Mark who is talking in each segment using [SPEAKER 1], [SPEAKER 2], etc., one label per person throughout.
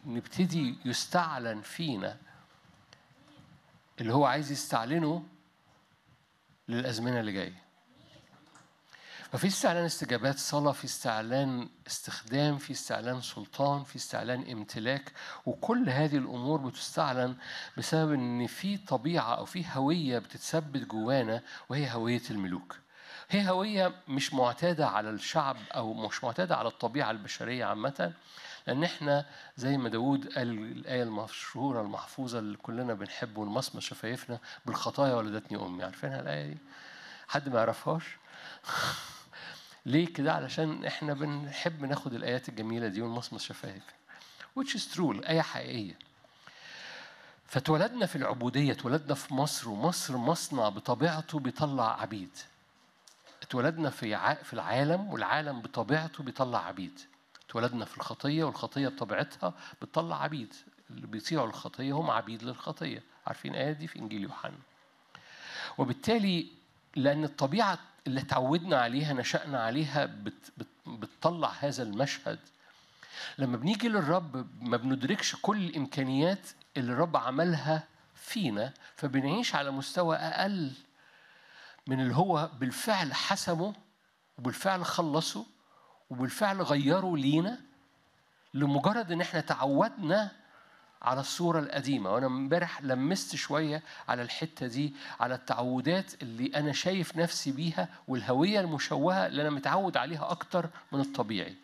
[SPEAKER 1] نبتدي يستعلن فينا اللي هو عايز يستعلنه للأزمنة اللي جاية ففي استعلان استجابات صلاة في استعلان استخدام في استعلان سلطان في استعلان امتلاك وكل هذه الأمور بتستعلن بسبب إن في طبيعة أو في هوية بتتثبت جوانا وهي هوية الملوك هي هوية مش معتادة على الشعب أو مش معتادة على الطبيعة البشرية عامة لأن إحنا زي ما داود قال الآية المشهورة المحفوظة اللي كلنا بنحب ونمصمص شفايفنا بالخطايا ولدتني أمي عارفينها الآية دي؟ حد ما يعرفهاش؟ ليه كده؟ علشان إحنا بنحب ناخد الآيات الجميلة دي ونمصمص شفايف which is true الآية حقيقية فاتولدنا في العبودية اتولدنا في مصر ومصر مصنع بطبيعته بيطلع عبيد اتولدنا في ع... في العالم والعالم بطبيعته بيطلع عبيد اتولدنا في الخطية والخطية بطبيعتها بتطلع عبيد اللي بيطيعوا الخطية هم عبيد للخطية عارفين الآية دي في إنجيل يوحنا وبالتالي لأن الطبيعة اللي اتعودنا عليها نشأنا عليها بت... بت... بتطلع هذا المشهد لما بنيجي للرب ما بندركش كل الإمكانيات اللي الرب عملها فينا فبنعيش على مستوى أقل من اللي هو بالفعل حسمه وبالفعل خلصه وبالفعل غيره لينا لمجرد ان احنا تعودنا على الصورة القديمة وأنا امبارح لمست شوية على الحتة دي على التعودات اللي أنا شايف نفسي بيها والهوية المشوهة اللي أنا متعود عليها أكتر من الطبيعي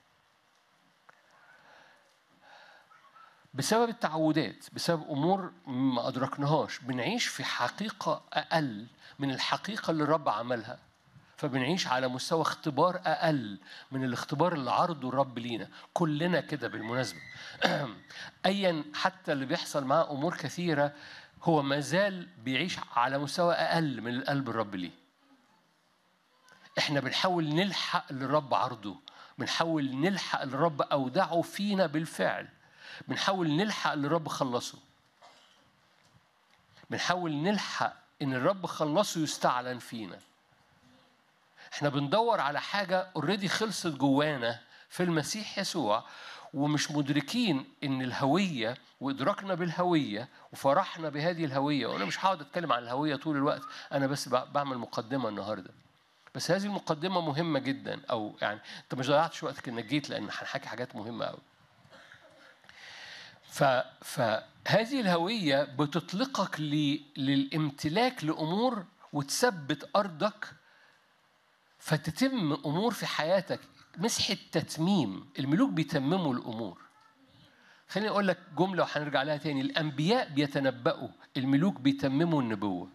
[SPEAKER 1] بسبب التعودات بسبب امور ما ادركناهاش بنعيش في حقيقه اقل من الحقيقه اللي الرب عملها فبنعيش على مستوى اختبار اقل من الاختبار اللي عرضه الرب لينا كلنا كده بالمناسبه ايا حتى اللي بيحصل معاه امور كثيره هو ما زال بيعيش على مستوى اقل من القلب الرب ليه احنا بنحاول نلحق اللي الرب عرضه بنحاول نلحق اللي الرب اودعه فينا بالفعل بنحاول نلحق اللي الرب خلصه بنحاول نلحق ان الرب خلصه يستعلن فينا احنا بندور على حاجة اوريدي خلصت جوانا في المسيح يسوع ومش مدركين ان الهوية وادراكنا بالهوية وفرحنا بهذه الهوية وانا مش هقعد اتكلم عن الهوية طول الوقت انا بس بعمل مقدمة النهاردة بس هذه المقدمة مهمة جدا او يعني انت مش ضيعتش وقتك انك جيت لان هنحكي حاجات مهمة قوي ف فهذه الهوية بتطلقك ل... للامتلاك لأمور وتثبت أرضك فتتم أمور في حياتك مسحة تتميم الملوك بيتمموا الأمور خليني أقول لك جملة وهنرجع لها تاني الأنبياء بيتنبأوا الملوك بيتمموا النبوة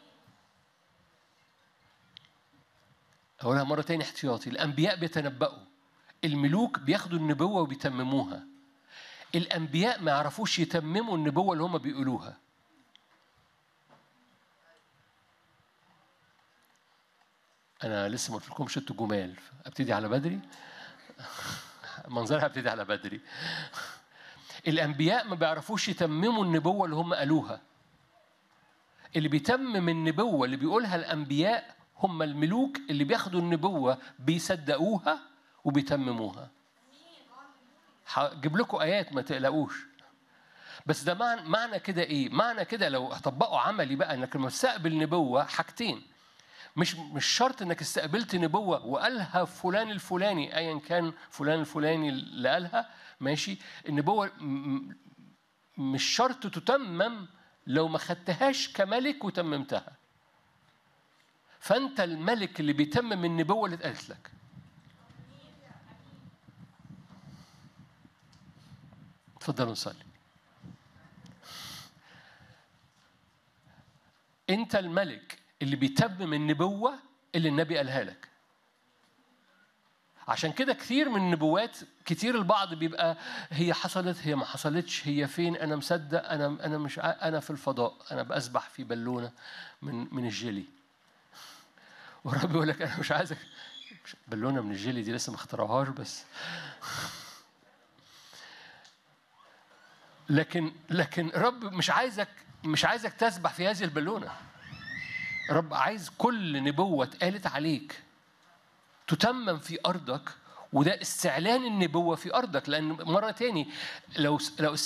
[SPEAKER 1] أقولها مرة تاني احتياطي الأنبياء بيتنبأوا الملوك بياخدوا النبوة وبيتمموها الانبياء ما يعرفوش يتمموا النبوه اللي هم بيقولوها انا لسه ما قلتلكمش انتوا جمال ابتدي على بدري منظرها ابتدي على بدري الانبياء ما بيعرفوش يتمموا النبوه اللي هم قالوها اللي بيتمم النبوه اللي بيقولها الانبياء هم الملوك اللي بياخدوا النبوه بيصدقوها وبيتمموها هجيب لكم ايات ما تقلقوش بس ده معنى معنى كده ايه معنى كده لو هطبقه عملي بقى انك لما تستقبل نبوه حاجتين مش مش شرط انك استقبلت نبوه وقالها فلان الفلاني ايا كان فلان الفلاني اللي قالها ماشي النبوه مش شرط تتمم لو ما خدتهاش كملك وتممتها فانت الملك اللي بيتمم النبوه اللي اتقالت لك اتفضلوا نصلي انت الملك اللي بيتمم النبوه اللي النبي قالها لك عشان كده كثير من النبوات كتير البعض بيبقى هي حصلت هي ما حصلتش هي فين انا مصدق انا انا مش انا في الفضاء انا بسبح في بالونه من من الجيلي والرب يقول لك انا مش عايزك بالونه من الجيلي دي لسه ما اخترعوهاش بس لكن لكن رب مش عايزك مش عايزك تسبح في هذه البالونه رب عايز كل نبوه اتقالت عليك تتمم في ارضك وده استعلان النبوة في أرضك لأن مرة تاني لو لو